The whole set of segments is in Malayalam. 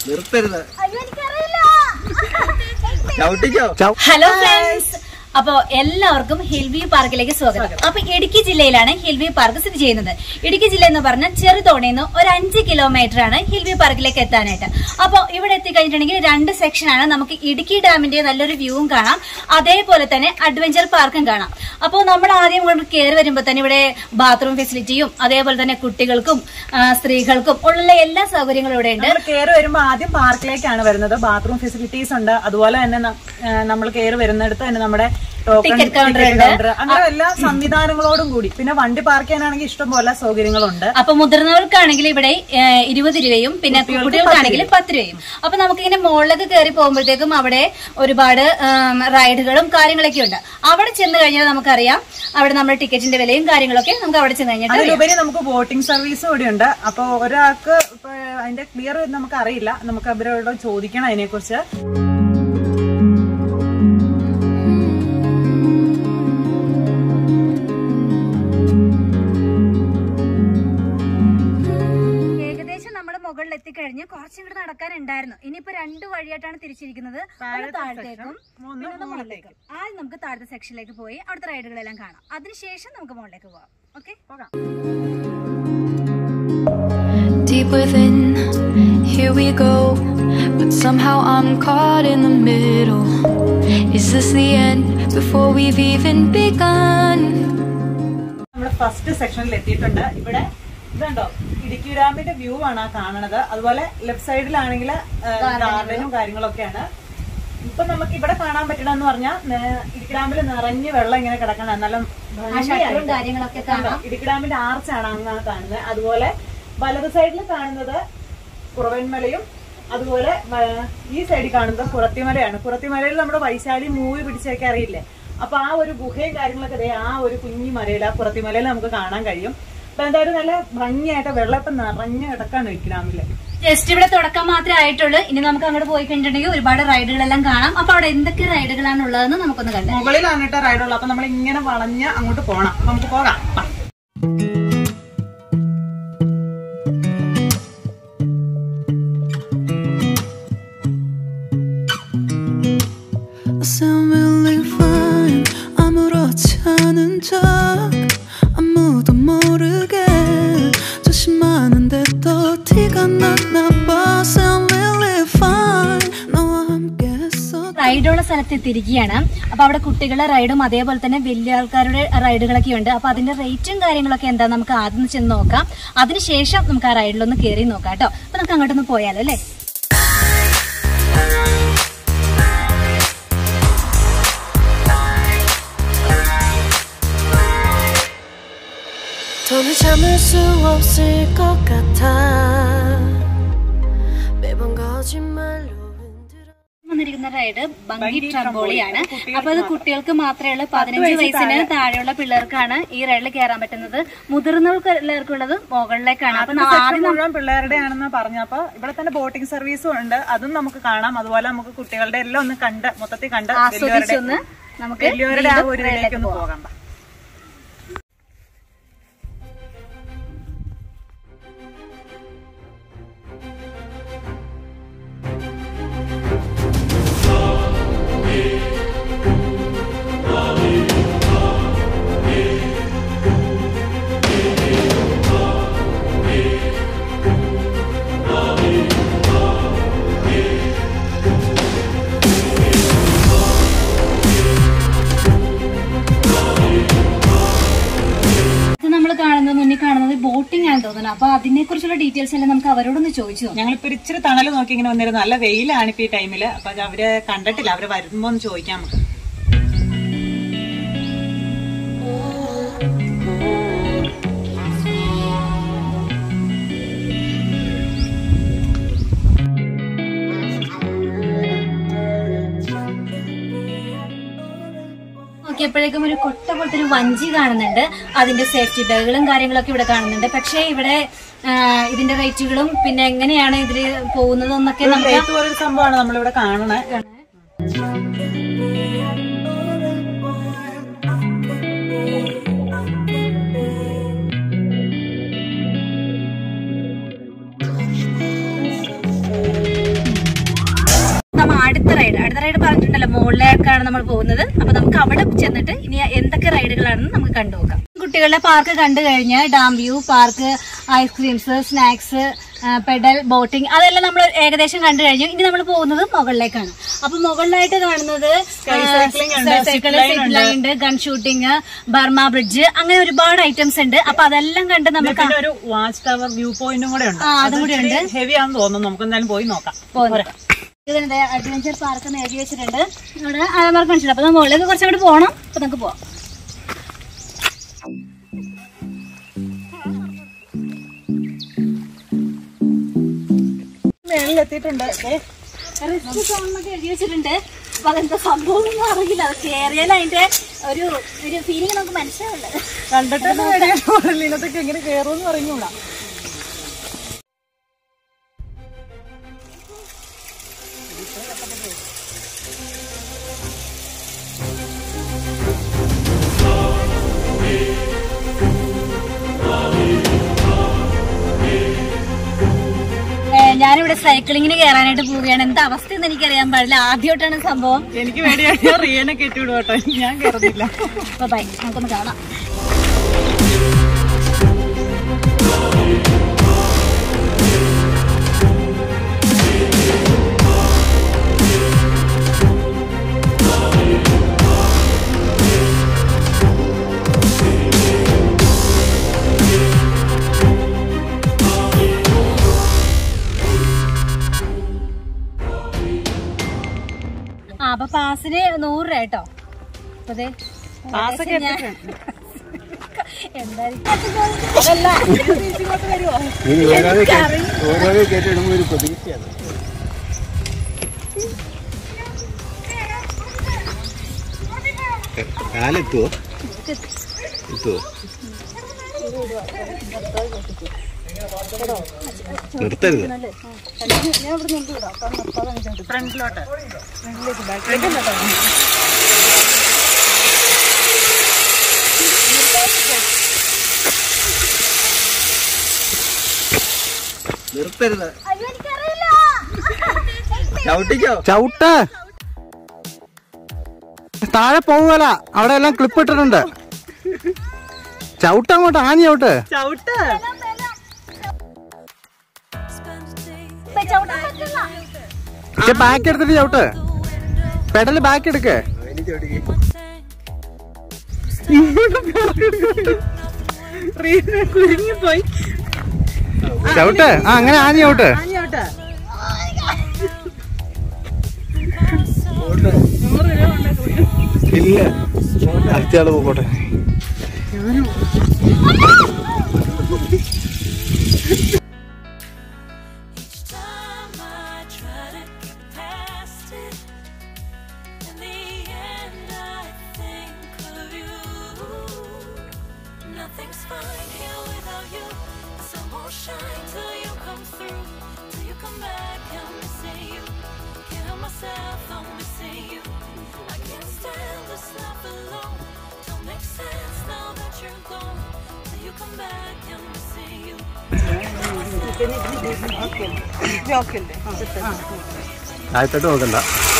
നിർത്തരുത് ചവിട്ടിക്കോ ഹലോ ഫ്രണ്ട്സ് അപ്പോ എല്ലാവർക്കും ഹിൽവ്യൂ പാർക്കിലേക്ക് സ്വാഗതം അപ്പൊ ഇടുക്കി ജില്ലയിലാണ് ഹിൽവ്യൂ പാർക്ക് സ്ഥിതി ചെയ്യുന്നത് ഇടുക്കി ജില്ല എന്ന് പറഞ്ഞാൽ ചെറുതോണിയിൽ നിന്ന് ഒരു അഞ്ച് കിലോമീറ്റർ ആണ് ഹിൽവ്യൂ പാർക്കിലേക്ക് എത്താനായിട്ട് അപ്പൊ ഇവിടെ എത്തിക്കഴിഞ്ഞിട്ടുണ്ടെങ്കിൽ രണ്ട് സെക്ഷൻ ആണ് നമുക്ക് ഇടുക്കി ഡാമിന്റെ നല്ലൊരു വ്യൂവും കാണാം അതേപോലെ തന്നെ അഡ്വഞ്ചർ പാർക്കും കാണാം അപ്പോൾ നമ്മൾ ആദ്യം കൊണ്ട് കയറി വരുമ്പോൾ തന്നെ ഇവിടെ ബാത്റൂം ഫെസിലിറ്റിയും അതേപോലെ തന്നെ കുട്ടികൾക്കും ആ, സ്ത്രീകൾക്കും ഉള്ള എല്ലാ സൗകര്യങ്ങളും ഇവിടെ ഉണ്ട് നമ്മൾ കയറി വരുമ്പോൾ ആദ്യം പാർക്കിലേക്കാണ് വരുന്നത് ബാത്റൂം ഫെസിലിറ്റീസ് ഉണ്ട് അതുപോലെ തന്നെ നമ്മൾ കയറി വരുന്നിടത്ത് തന്നെ നമ്മുടെ ടോക്കൺ Ticket counter ടിക്കറ്റ് ഉണ്ട്. കൗണ്ടർ അങ്ങനെ എല്ലാ സംവിധാനങ്ങളോടും കൂടി പിന്നെ വണ്ടി പാർക്ക് ചെയ്യാനാണെങ്കിൽ ഇഷ്ടംപോലെ സൗകര്യങ്ങളുണ്ട് അപ്പൊ മുതിർന്നവർക്കാണെങ്കിൽ ഇവിടെ ഏഹ്, ഇരുപത് രൂപയും പിന്നെ കുട്ടികൾക്കാണെങ്കിൽ പത്ത് രൂപയും അപ്പൊ നമുക്കിങ്ങനെ മുകളിലേക്ക് കയറി പോകുമ്പോഴത്തേക്കും അവിടെ ഒരുപാട് ഉം, റൈഡുകളും കാര്യങ്ങളൊക്കെ ഉണ്ട് അവിടെ ചെന്ന് കഴിഞ്ഞാൽ നമുക്കറിയാം അവിടെ നമ്മുടെ ടിക്കറ്റിന്റെ വിലയും കാര്യങ്ങളൊക്കെ നമുക്ക് അവിടെ ചെന്ന് കഴിഞ്ഞിട്ട് അറിയാം. അതിലുപരി നമുക്ക് ബോട്ടിംഗ് സർവീസ് കൂടി ഉണ്ട് അപ്പൊ ഒരാൾക്ക് ഇപ്പൊ അതിന്റെ ക്ലിയർ നമുക്ക് അറിയില്ല നമുക്ക് അവരോട് ചോദിക്കണം അതിനെക്കുറിച്ച് ഏകദേശം നമ്മുടെ മുകളിൽ എത്തിക്കഴിഞ്ഞ് കുറച്ചും കൂടെ നടക്കാനുണ്ടായിരുന്നു ഇനിയിപ്പോ രണ്ട് വഴിയായിട്ടാണ് തിരിച്ചിരിക്കുന്നത് ഒന്ന് താഴത്തേക്കും ഒന്ന് പിന്നെ ഒന്ന് മുകളിലേക്കും ആദ്യം നമുക്ക് താഴത്തെ സെക്ഷനിലേക്ക് പോയി അവിടുത്തെ റൈഡുകളെല്ലാം കാണാം അതിനുശേഷം നമുക്ക് മുകളിലേക്ക് പോവാം ഓക്കെ പോകാം Deep within, here we go. But somehow I'm caught in the middle. Is this the end before we've even begun? നമ്മൾ ഫസ്റ്റ് സെക്ഷനിൽ എത്തിയിട്ടുണ്ട് ഇവിടെ ഇതുണ്ടോ ഇടുക്കി ഡാമിന്റെ വ്യൂ ആണ് ആ കാണുന്നത് അതുപോലെ ലെഫ്റ്റ് സൈഡിലാണെങ്കിൽ ഗാർഡനും കാര്യങ്ങളൊക്കെയാണ് ഇപ്പൊ നമുക്ക് ഇവിടെ കാണാൻ പറ്റണമെന്ന് പറഞ്ഞാൽ ഇടുക്കി ഡാമിൽ നിറഞ്ഞ് വെള്ളം ഇങ്ങനെ കിടക്കണം നല്ല ഭംഗിയായിട്ട്. കാര്യങ്ങളൊക്കെ കണ്ടോ? ഇടുക്കി ഡാമിന്റെ ആർച്ചാണ് അങ്ങ് കാണുന്നത് അതുപോലെ വലത് സൈഡിൽ കാണുന്നത് കുറവൻമലയും അതുപോലെ വ- ഈ സൈഡിൽ കാണുന്നത് കുറത്തിമലയാണ് കുറത്തിമലയിൽ നമ്മുടെ വൈശാലി മൂവി പിടിച്ചൊക്കെ അറിയില്ലേ അപ്പൊ ആ ഒരു ഗുഹയും കാര്യങ്ങളൊക്കെ ദേ ആ ഒരു കുഞ്ഞി മലയിൽ ആ കുറത്തിമലയിൽ നമുക്ക് കാണാൻ കഴിയും അപ്പൊ എന്തായാലും നല്ല ഭംഗിയായിട്ട് വെള്ളം ഇപ്പൊ നിറഞ്ഞു കിടക്കാണ് ഇടുക്കി ഡാമില് ജസ്റ്റ് ഇവിടെ തുടക്കം മാത്രമേ ആയിട്ടുള്ളൂ ഇനി നമുക്ക് അങ്ങോട്ട് പോയി കഴിഞ്ഞിട്ടുണ്ടെങ്കിൽ ഒരുപാട് റൈഡുകളെല്ലാം കാണാം അപ്പൊ അവിടെ എന്തൊക്കെ റൈഡുകളാണ് ഉള്ളതെന്ന് നമുക്കൊന്ന് കണ്ടു മുകളിലാണ് കേട്ടോ റൈഡുള്ളത് അപ്പൊ നമ്മൾ ഇങ്ങനെ വളഞ്ഞ് അങ്ങോട്ട് പോകണം അപ്പൊ നമുക്ക് പോകാം വാ. I sound really fine. 아무렇지 않은 척 아무도 모르게 조심하는데 또 티가 났나 봐. Sound really fine. 너와 함께 했어. റൈഡുള്ള സ്ഥലത്ത് എത്തിയിരിക്കുകയാണ് അപ്പൊ അവിടെ കുട്ടികളുടെ റൈഡും അതേപോലെ തന്നെ വലിയ ആൾക്കാരുടെ റൈഡുകളൊക്കെ ഉണ്ട് അപ്പൊ അതിന്റെ റേറ്റും കാര്യങ്ങളൊക്കെ എന്താ നമുക്ക് ആദ്യം ചെന്ന് നോക്കാം അതിനുശേഷം നമുക്ക് ആ റൈഡിലൊന്ന് കയറി നോക്കാം കേട്ടോ അപ്പൊ നമുക്ക് അങ്ങോട്ടൊന്ന് പോയാലോ അല്ലേ 더는 참을 수 없을 것 같아 매번 거짓말로 흔들어 വന്നിരിക്കുന്ന റൈഡ് ബങ്കി ട്രംബോളിയാണ് അപ്പൊ അത് കുട്ടികൾക്ക് മാത്രമേ ഉള്ളൂ പതിനഞ്ച് വയസ്സിന് താഴെയുള്ള പിള്ളേർക്കാണ് ഈ റൈഡിൽ കയറാൻ പറ്റുന്നത് മുതിർന്നവർക്ക് എല്ലാവർക്കുള്ളത് മുകളിലേക്കാണ് അപ്പൊ ആദ്യത്തെ ആദ്യം സെക്ഷൻ മുഴുവൻ പിള്ളേരുടെ ആണെന്ന് പറഞ്ഞപ്പോ ഇവിടെ തന്നെ ബോട്ടിംഗ് സർവീസും ഉണ്ട് അതും നമുക്ക് കാണാം അതുപോലെ നമുക്ക് കുട്ടികളുടെ എല്ലാം ഒന്ന് കണ്ട് മൊത്തത്തിൽ കണ്ട് ആസ്വദിച്ചൊന്ന് നമുക്ക് വലിയവരുടെ ആ വീണ്ടും ഒരു ഇതിലേക്ക് റൈഡിലേക്ക് ഒന്ന് പോവാം. പോകാം വാ. ഇത് നമ്മൾ കാണുന്നത് മുന്നിൽ കാണുന്നത് ബോട്ടിംഗ് ആണെന്ന് തോന്നുന്നു അപ്പൊ അതിനെ കുറിച്ചുള്ള ഡീറ്റെയിൽസ് എല്ലാം നമുക്ക് അവരോടൊന്ന് ചോദിച്ചു നോക്കാം ഞങ്ങളിപ്പോ ഒരു ഇച്ചിരി തണല് നോക്കി ഇങ്ങനെ വന്നിരുന്നു നല്ല വെയിലാണ് ഇപ്പൊ ഈ ടൈമില് അപ്പൊ അത് അവര് കണ്ടിട്ടില്ല അവര് വരുമ്പോ ഒന്ന് ചോദിക്കാം നമുക്ക് നോക്കിയപ്പോഴേക്കും ഒരു കൊട്ട പോലത്തെ ഒരു വഞ്ചി കാണുന്നുണ്ട് അതിന്റെ സേഫ്റ്റി ബാഗുകളും കാര്യങ്ങളൊക്കെ ഇവിടെ കാണുന്നുണ്ട് പക്ഷേ ഇവിടെ ആ, ഇതിന്റെ റേറ്റുകളും പിന്നെ എങ്ങനെയാണ് ഇതില് പോകുന്നതെന്നൊക്കെ നമുക്ക് ലേറ്റ് പോലൊരു സംഭവമാണ് നമ്മളിവിടെ കാണണേ മുകളിലേക്കാണ് നമ്മൾ പോകുന്നത് അപ്പൊ നമുക്ക് അവിടെ ചെന്നിട്ട് ഇനി എന്തൊക്കെ റൈഡുകളാണെന്ന് നമുക്ക് കണ്ടുനോക്കാം കുട്ടികളുടെ പാർക്ക് കണ്ടു കഴിഞ്ഞ് dam view park ice creams snacks pedal boating അതെല്ലാം നമ്മൾ ഏകദേശം കണ്ടു കഴിഞ്ഞു ഇനി നമ്മൾ പോകുന്നത് മുകളിലേക്കാണ് അപ്പൊ മുകളിലായിട്ട് കാണുന്നത് cycling ഉണ്ട്, zip line ഉണ്ട്. ഉണ്ട് ഗൺ ഷൂട്ടിംഗ് ബർമ ബ്രിഡ്ജ് അങ്ങനെ ഒരുപാട് ഐറ്റംസ് ഉണ്ട് അപ്പൊ അതെല്ലാം കണ്ട് നമുക്ക് പിന്നെ ഒരു വാച്ച് ടവർ വ്യൂ പോയിന്റും കൂടെ ഉണ്ട് ആ, അതും കൂടി ഉണ്ട്. ഹെവി ആണെന്ന് തോന്നുന്നു നമുക്ക് എന്തായാലും പോയി നോക്കാം പോകുന്നത് ഇതിന്റെ അഡ്വഞ്ചർ പാർക്ക് എന്ന് എഴുതി വെച്ചിട്ടുണ്ട് ഇവിടെ ആലമാർക്ക് മനസ്സിലായി അപ്പൊ നമ്മൾ മുകളിലേക്ക് കുറച്ചുകൂടി പോകണം അപ്പൊ നമുക്ക് പോവാം മേളിൽ എത്തിയിട്ടുണ്ട് ഏ, റിസ്ക് സോൺ എന്നൊക്കെ എഴുതി വെച്ചിട്ടുണ്ട് അപ്പൊ അതെന്താ സംഭവം ഒന്നും അറിയില്ല അത് കേറിയാൽ അതിന്റെ ഒരു ഒരു ഫീലിംഗ് നമുക്ക് മനസ്സിലാവില്ല കണ്ടിട്ട് ഇതിനകത്തൊക്കെ എങ്ങനെ കയറുമെന്ന് പറഞ്ഞൂടാ ഏ, ഞാനിവിടെ സൈക്ലിങ്ങിന് കയറാനായിട്ട് പോവുകയാണ് എന്താ അവസ്ഥ എന്ന് എനിക്കറിയാൻ പാടില്ല ആദ്യമായിട്ടാണ് സംഭവം എനിക്ക് വേണ്ടിയാണ് ഞാൻ റിയനെ കെട്ടിവിടും കേട്ടോ ഞാൻ കയറുന്നില്ല അപ്പൊ ബൈ നമുക്കൊന്ന് കാണാം ആ അപ്പൊ പാസിന് നൂറ് രൂപ കേട്ടോ അപ്പൊ ദേ പാസ്സൊക്കെ ഞാൻ- എന്തായിരിക്കും അതല്ല ഇങ്ങോട്ട് വരുമോ ഇനി ഓരോരോ കേ- ഓരോരോ കയറ്റിടുമ്പോൾ ഒരു പ്രതീക്ഷയാണ് കാലെത്തുവോ എത്തുവോ നിർത്തരുത് ഫ്രണ്ടിലോട്ട് ഫ്രണ്ടിലേക്ക് ബാക്കിലേക്ക് കേട്ടോ നിർത്തരുത് ചവിട്ടിക്കോ ചവിട്ട് താഴെ പോവുകല അവിടെ എല്ലാം ക്ലിപ്പ് ഇട്ടിട്ടുണ്ട് ചവിട്ട് അങ്ങോട്ട് ആഞ്ഞി ചവിട്ട് ചവിട്ട് ബാക്ക് എടുത്തിട്ട് ചവിട്ട് പെഡല് ബാക്ക് എടുക്ക് അതിന് ചവിട്ടിക്ക് റീന കുരുങ്ങിപ്പോയി ചവിട്ട് ആ അങ്ങനെ ആഞ്ഞി ചവിട്ട് ചവിട്ട് ഇല്ല അടുത്തയാള് പോകട്ടെ Each time I try to get past it, in the end I think of you. Nothing's fine here without you. The sun won't shine till you come through, till you come back. I'm missing you. Can't help myself, I'm missing you. I can't stand this life alone. Don't make sense now that you're gone. Till you come back, I'm missing you. ജോക്കല്ലേ താഴത്തോട്ട് നോക്കണ്ട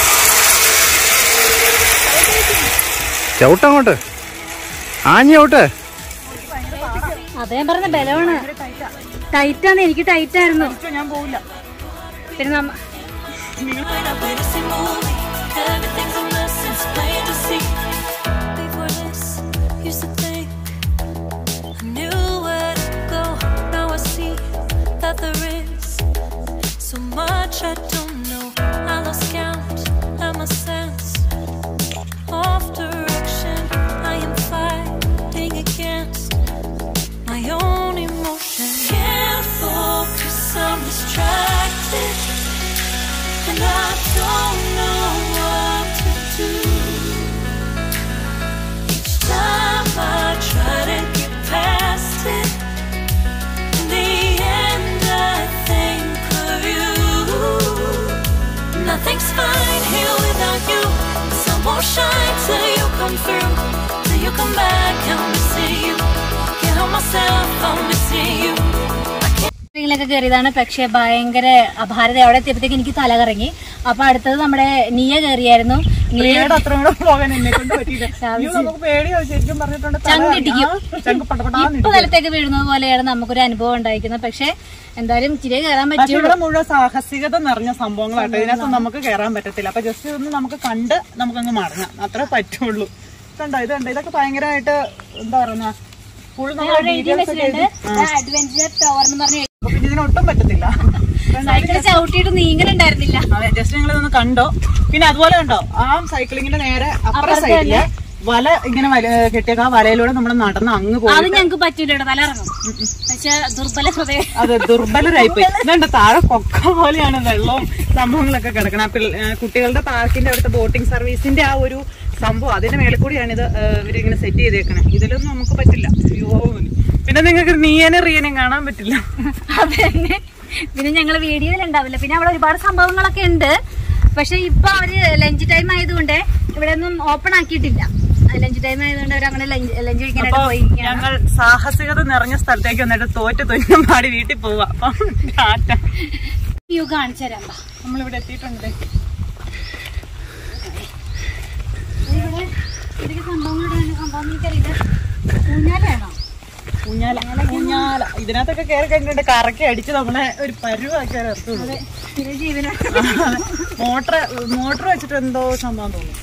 ചവിട്ടങ്ങോട്ട് ആഞ്ഞി ചവിട്ട് അതേ പറഞ്ഞ ബലമാണ് ടൈറ്റാണ് എനിക്ക് ടൈറ്റ് ആയിരുന്നു ഞാൻ പോവില്ല പിന്നെ നമ്മ Like a fantasy movie, everything's a mess, it's plain to see. Before this, used to think I knew where to go. Now I see that there is so much I don't know. I lost count and my sense of direction. I am fighting against my own emotion. Can't focus, I'm distracted. And I don't know what to do. Each time I try to get past it, in the end I think of you. Nothing's fine here without you. The sun won't shine till you come through. Till you come back, I'm missing you. Can't help myself, I'm missing you. ൊക്കെ കയറിയതാണ് പക്ഷെ ഭയങ്കര അപാരത അവിടെ എത്തിയപ്പോഴത്തേക്ക് എനിക്ക് തല കറങ്ങി അപ്പൊ അടുത്തത് നമ്മുടെ നിയ കയറിയായിരുന്നു നിയ പ്രിയയുടെ അത്രയും കൂടെ പോകാൻ എന്നെ കൊണ്ട് പറ്റിയില്ല അയ്യോ, നമുക്ക് പേടിയോ ശരിക്കും പറഞ്ഞിട്ടുണ്ട് തല ചങ്കിടിക്കും. ആ, ചങ്ക് പടപടാന്ന് ഇപ്പൊ നിലത്തേക്ക് വീഴുന്നത് പോലെയാണ് നമുക്കൊരു അനുഭവം ഉണ്ടായിരിക്കുന്നത് പക്ഷെ എന്തായാലും ഇച്ചിരി കയറാൻ പക്ഷെ പറ്റുള്ളൂ ഇവിടെ മുഴുവൻ സാഹസികത നിറഞ്ഞ സംഭവങ്ങളാട്ടോ ഇതിനകത്ത് നമുക്ക് കയറാൻ പറ്റത്തില്ല അപ്പൊ ജസ്റ്റ് ഒന്ന് നമുക്ക് കണ്ട് നമുക്കങ്ങ് മടങ്ങാം അത്രേ പറ്റുള്ളൂ കണ്ടോ ഇത് കണ്ടോ ഇതൊക്കെ ഭയങ്കരമായിട്ട് എന്താ പറയുന്ന ഫുൾ നമ്മൾ ഡീറ്റെയിൽസ് ഒക്കെ എഴുതി അഡ്വഞ്ചർ ടവർ എന്ന് പറഞ്ഞ അപ്പൊ പിന്നെ ഇതിനൊട്ടും പറ്റത്തില്ല സൈക്കിൾ ചവിട്ടിയിട്ട് നീങ്ങലുണ്ടായിരുന്നില്ല അതെ ജസ്റ്റ് നിങ്ങൾ ഇതൊന്ന് കണ്ടോ പിന്നെ അതുപോലെ കണ്ടോ ആ സൈക്ലിങ്ങിന്റെ നേരെ അപ്പുറ സൈഡില് വല ഇങ്ങനെ വല കെട്ടിയൊക്കെ ആ വലയിലൂടെ നമ്മൾ നടന്ന് അങ്ങ് അത് പോയി ഞങ്ങക്ക് പറ്റൂല തല ഇറങ്ങും പക്ഷെ ദുർബല ഹൃദയം അതെ ദുർബലരായി പോയി ഇതുണ്ട് താഴെ കൊക്ക പോലെയാണ് വെള്ളവും സംഭവങ്ങളൊക്കെ കിടക്കണം ആ പിള്ള- ആ കുട്ടികളുടെ പാർക്കിന്റെ അവിടുത്തെ ബോട്ടിംഗ് സർവീസിന്റെ ആ ഒരു സംഭവം അതിന്റെ മേലെ കൂടിയാണ് ഇത് ആ, ഇവരിങ്ങനെ സെറ്റ് ചെയ്തേക്കണേ ഇതിലൊന്നും നമുക്ക് പറ്റില്ല അയ്യോ പിന്നെ നിങ്ങൾക്ക് നീയനെ റിയനെയും കാണാൻ പറ്റില്ല അതന്നെ പിന്നെ ഞങ്ങള് വീഡിയോയിൽ ഉണ്ടാവില്ല പിന്നെ അവിടെ ഒരുപാട് സംഭവങ്ങളൊക്കെ ഉണ്ട് പക്ഷെ ഇപ്പൊ അവര് ലഞ്ച് ടൈം ആയതുകൊണ്ട് ഇവിടെ ഒന്നും ഓപ്പൺ ആക്കിയിട്ടില്ല ലഞ്ച് ടൈം ആയതുകൊണ്ട് അവർ അങ്ങനെ ലഞ്ച് കഴിക്കാനായിട്ട് അപ്പൊ പോയി ഞങ്ങൾ സാഹസികത നിറഞ്ഞ സ്ഥലത്തേക്ക് വന്നിട്ട് തോറ്റ് തൊന്നും പാടി വീട്ടിൽ പോവാ അപ്പം ടാറ്റ വ്യൂ കാണിച്ചു തരാം ബാ. നമ്മളിവിടെ എത്തിയിട്ടുണ്ട് ദേ. ഇവിടെ ഇതൊക്കെ സംഭവങ്ങളുടെയാണ് സംഭവം എനിക്കറിയില്ല ഊഞ്ഞാലാണോ ഊഞ്ഞാല ഊഞ്ഞാല ഇതിനകത്തൊക്കെ കയറി കഴിഞ്ഞിട്ട് കറക്കി അടിച്ച് നമ്മളെ ഒരു പരുവാക്കി നിർത്തുള്ളൂ പിന്നെ ജീവന മോട്ടർ മോട്ടർ വെച്ചിട്ട് എന്തോ സംഭവം തോന്നുന്നു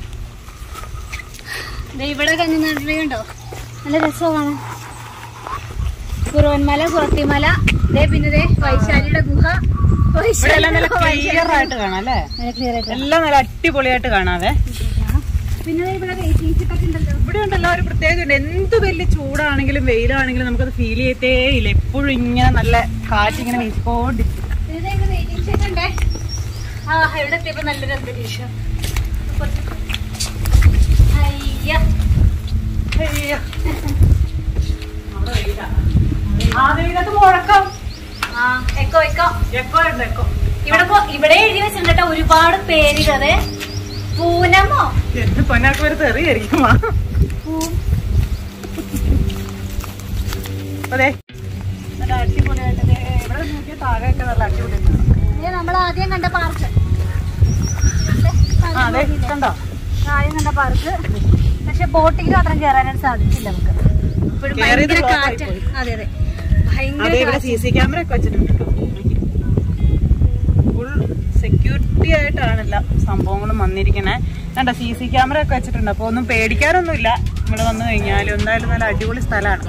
ദേ ഇവിടെ കണ്ടോ നല്ല രസമാണ് കുറുവന്മല കുറത്തിമല ദേ പിന്നെ ദേ വൈശാലിയുടെ ഗുഹ ഇവിടെ എല്ലാം നല്ല ക്ലിയർ ആയിട്ട് കാണാം അല്ലേ നല്ല ക്ലിയർ ആയിട്ട് എല്ലാം നല്ല അടിപൊളിയായിട്ട് കാണാവേ പിന്നെ ദേ ഇവിടെ വെയിറ്റിംഗ് ഷിപ്പൊക്കെ ഉണ്ടല്ലോ ഇവിടെ ഉണ്ടല്ലോ ഒരു പ്രത്യേകത എന്ത് വലിയ ചൂടാണെങ്കിലും വെയിലാണെങ്കിലും നമുക്കത് ഫീൽ ചെയ്യത്തേ ഇല്ല എപ്പോഴും ഇങ്ങനെ നല്ല കാറ്റിങ്ങനെ വീശിക്കൊണ്ടിരിക്കും പിന്നെ ദേ ഇവിടെ വെയിറ്റിംഗ് ഷെഡ് ഉണ്ടേ ആ ഇവിടെ എത്തിയപ്പോ നല്ലൊരു അന്തരീക്ഷം അയ്യ അയ്യോ. അവിടെ വെയിലാ. ആ വെയിലത്ത് മുഴക്കം ആ എക്കോ എക്കോ എക്കോ ഉണ്ട് എക്കോ ഇവിടെ പോ- ഇവിടെ എഴുതി വെച്ചിട്ടുണ്ട് കേട്ടോ ഒരുപാട് പേരുകള് പൂനമോ എന്ത് പൊന്നാക്ക് ഒരു തെറിയായിരിക്കും ആ. പൂ- അതെ നല്ല അടിപൊളിയായിട്ട് ദേ ഇവിടെ നോക്കിയ താഴെയൊക്കെ നല്ല അടിപൊളിയാണ് ഇത് നമ്മൾ ആദ്യം കണ്ട പാർക്ക് ആ അതെ കണ്ടോ ആദ്യം കണ്ട പാർക്ക് പക്ഷെ ബോട്ടിൽ മാത്രം കയറാനായിട്ട് സാധിച്ചില്ല നമുക്ക് ഇപ്പോഴും കേറിയത് ഭയങ്കര block ആയി കാറ്റ് പോയി. അതെ അതെ അതെ ഭയങ്കര ഇവിടെ കാറ്റ്. സി സി ക്യാമറ ഒക്കെ വെച്ചിട്ടുണ്ട് ഫുൾ സെക്യൂരിറ്റി ആയിട്ടാണല്ല സംഭവങ്ങളും വന്നിരിക്കണേ കണ്ട സി സി ക്യാമറ ഒക്കെ വെച്ചിട്ടുണ്ട് അപ്പൊ ഒന്നും പേടിക്കാനൊന്നുമില്ല നമ്മള് വന്നു കഴിഞ്ഞാലും എന്തായാലും നല്ല അടിപൊളി സ്ഥലമാണ്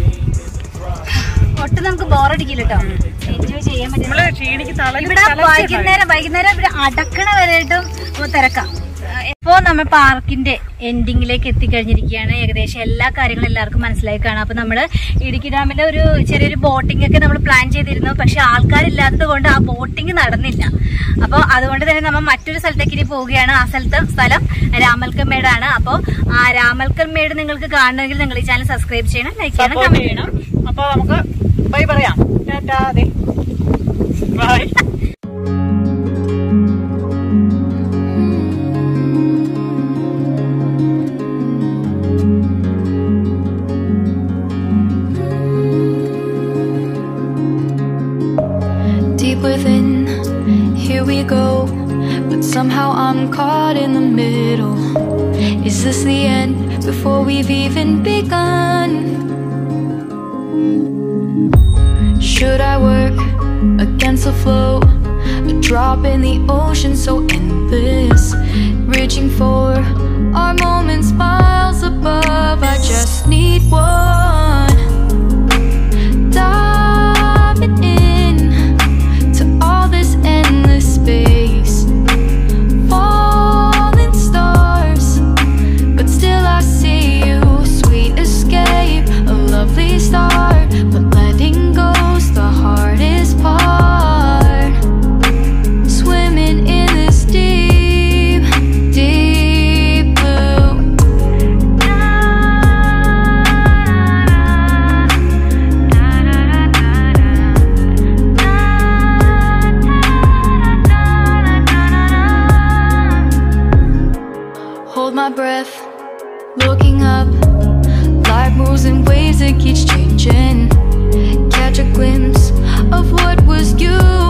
ഒട്ടും നമുക്ക് ബോറടിക്കില്ല കേട്ടോ എൻജോയ് ചെയ്യാൻ പറ്റും നമ്മള് ക്ഷീണിക്ക് തളര് ഇവിടെ വൈകുന്നേരം വൈകുന്നേരം ഇവിടെ അടക്കണ വരെയായിട്ടും തിരക്കാം ഇപ്പോ നമ്മൾ പാർക്കിന്റെ എൻഡിങ്ങിലേക്ക് എത്തിക്കഴിഞ്ഞിരിക്കുകയാണ് ഏകദേശം എല്ലാ കാര്യങ്ങളും എല്ലാവർക്കും മനസ്സിലായി കാണാം അപ്പൊ നമ്മള് ഇടുക്കി ഡാമിലെ ഒരു ചെറിയൊരു ബോട്ടിംഗ് ഒക്കെ നമ്മൾ പ്ലാൻ ചെയ്തിരുന്നു പക്ഷെ ആൾക്കാരില്ലാത്തത് കൊണ്ട് ആ ബോട്ടിംഗ് നടന്നില്ല അപ്പോൾ അതുകൊണ്ട് തന്നെ നമ്മൾ മറ്റൊരു സ്ഥലത്തേക്ക് ഇനി പോവുകയാണ് ആ സ്ഥലത്ത് സ്ഥലം രാമൽക്കമ്മേടാണ് അപ്പോൾ ആ രാമൽക്കമ്മേട് നിങ്ങൾക്ക് കാണണമെങ്കിൽ നിങ്ങൾ ഈ ചാനൽ സബ്സ്ക്രൈബ് ചെയ്യണം ലൈക്ക് ചെയ്യണം സപ്പോർട്ട് കമന്റ് ചെയ്യണം ചെയ്യണം അപ്പൊ നമുക്ക് ബൈ പറയാം ടാറ്റാ അതെ bye Deep within, here we go. But somehow I'm caught in the middle. Is this the end before we've even begun? Should I work against the flow? A drop in the ocean so endless. Reaching for our moments miles above. I just need one. Diving in to all this endless space. Falling stars, but still I see you. Sweet escape, a lovely start, but letting go's the hardest part. Swimming in this deep, deep blue. Hold my breath, looking up. Life moves in waves that keeps changing. Catch a glimpse of what was you